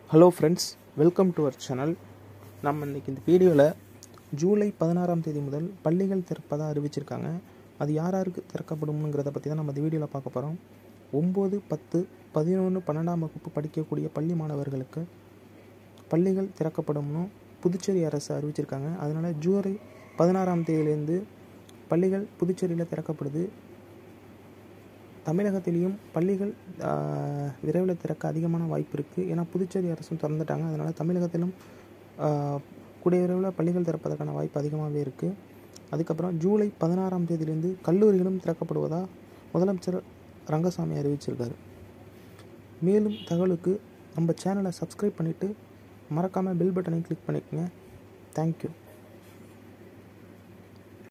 hello friends welcome to our channel நம்ம இன்றைக்கி இந்த வீடியோவில் ஜூலை பதினாறாம் தேதி முதல் பள்ளிகள் திறப்பதாக அறிவிச்சிருக்காங்க அது யார் யாருக்கு திறக்கப்படும்ங்கிறத பற்றி தான் நம்ம இந்த வீடியோவில் பார்க்க போகிறோம் ஒம்பது பத்து பதினொன்று பன்னெண்டாம் வகுப்பு படிக்கக்கூடிய பள்ளி மாணவர்களுக்கு பள்ளிகள் திறக்கப்படும்னு புதுச்சேரி அரசு அறிவிச்சிருக்காங்க அதனால் ஜூலை பதினாறாம் தேதியிலேருந்து பள்ளிகள் புதுச்சேரியில் திறக்கப்படுது தமிழகத்திலையும் பள்ளிகள் ஆஹ், விரைவில் திறக்க அதிகமான வாய்ப்பு இருக்குது ஏன்னா புதுச்சேரி அரசும் திறந்துட்டாங்க அதனால் தமிழகத்திலும் ஆஹ், கூடிய விரைவில் பள்ளிகள் திறப்பதற்கான வாய்ப்பு அதிகமாகவே இருக்குது அதுக்கப்புறம் ஜூலை பதினாறாம் தேதியிலேருந்து கல்லூரிகளும் திறக்கப்படுவதாக முதலமைச்சர் ரங்கசாமி அறிவிச்சிருக்காரு மேலும் தகவலுக்கு நம்ம சேனலை சப்ஸ்கிரைப் பண்ணிவிட்டு மறக்காமல் பெல் பட்டனை கிளிக் பண்ணிக்கோங்க தேங்க்யூ